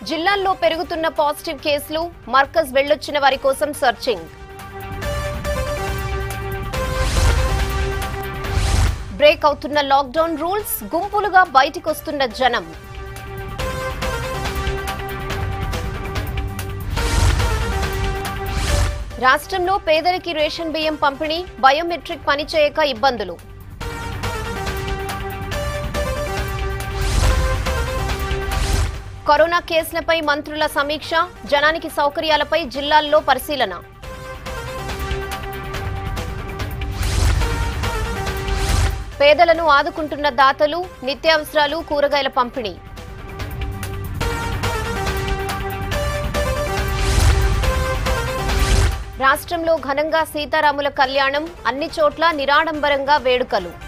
జిల్లాల్లో పెరుగుతున్న పాజిటివ్ కేసులు మర్కజ్ వెళ్లొచ్చిన వారి కోసం సర్చింగ్ బ్రేక్ అవుతున్న లాక్డౌన్ రూల్స్ గుంపులుగా బయటికొస్తున్న జనం రాష్ట్రంలో పేదలకి రేషన్ బియ్యం పంపిణీ బయోమెట్రిక్ పనిచేయక ఇబ్బందులు కరోనా కేసులపై మంత్రుల సమీక్ష జనానికి సౌకర్యాలపై జిల్లాల్లో పరిశీలన పేదలను ఆదుకుంటున్న దాతలు నిత్యావసరాలు కూరగాయల పంపిణీ రాష్ట్రంలో ఘనంగా సీతారాముల కళ్యాణం అన్ని చోట్ల నిరాడంబరంగా వేడుకలు